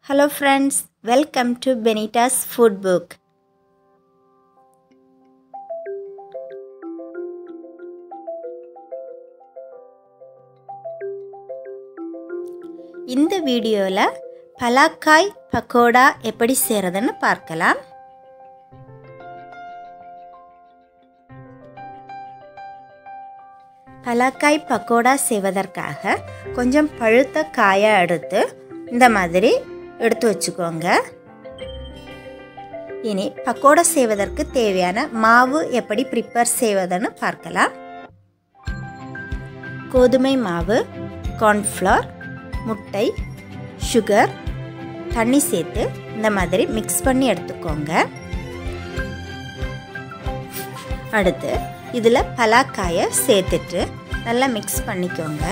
Hello friends, welcome to Benita's Food Book. இந்த வீடியோவில் பலாக்காய் பக்கோடா எப்படி செய்கிறதுன்னு பார்க்கலாம் பலாக்காய் பக்கோடா செய்வதற்காக கொஞ்சம் பழுத்த காயை எடுத்து இந்த மாதிரி எடுத்து வச்சுக்கோங்க இனி பக்கோடா செய்வதற்கு தேவையான மாவு எப்படி ப்ரிப்பேர் செய்வதுன்னு பார்க்கலாம் கோதுமை மாவு கார்ன்ஃப்ளவர் முட்டை சுகர் தண்ணி சேர்த்து இந்த மாதிரி மிக்ஸ் பண்ணி எடுத்துக்கோங்க அடுத்து இதில் பலாக்காயை சேர்த்துட்டு நல்லா மிக்ஸ் பண்ணிக்கோங்க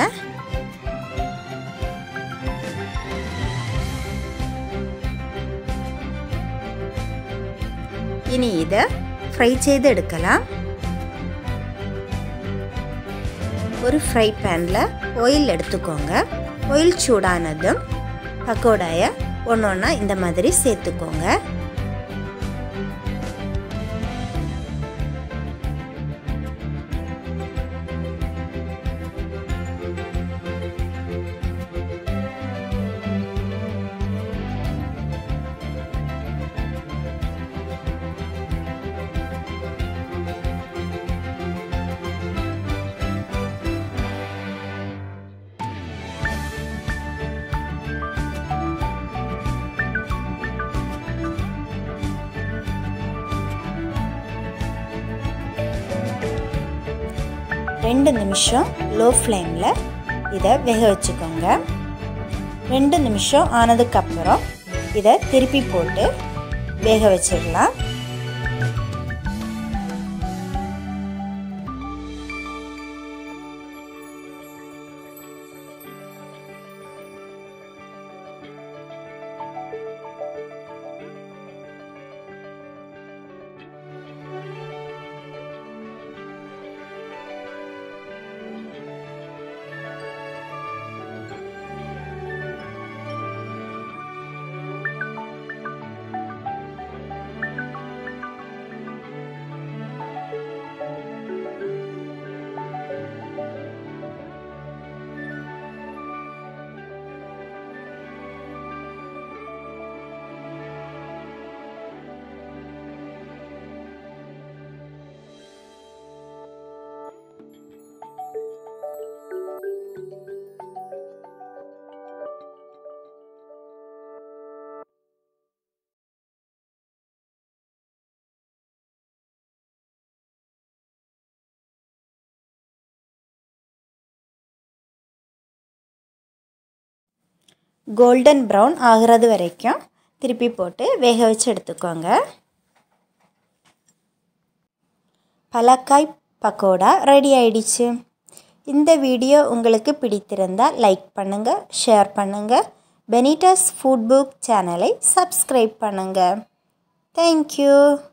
இனி இதை ஃப்ரை செய்து எடுக்கலாம் ஒரு ஃப்ரை பேனில் ஆயில் எடுத்துக்கோங்க ஆயில் சூடானதும் பக்கோடாயை ஒன்று ஒன்றா இந்த மாதிரி சேர்த்துக்கோங்க ரெண்டு நிமிஷம் லோ ஃப்ளேமில் இதை வேக வச்சுக்கோங்க ரெண்டு நிமிஷம் ஆனதுக்கப்புறம் இதை திருப்பி போட்டு வேக வச்சிடலாம் கோல்டன் ப்ரௌன் ஆகிறது வரைக்கும் திருப்பி போட்டு வேக வச்சு எடுத்துக்கோங்க பலக்காய் பக்கோடா ரெடி ஆயிடுச்சு இந்த வீடியோ உங்களுக்கு பிடித்திருந்தால் லைக் பண்ணுங்கள் ஷேர் பண்ணுங்கள் பெனிட்டாஸ் ஃபுட் புக் சேனலை சப்ஸ்கிரைப் பண்ணுங்கள் தேங்க்யூ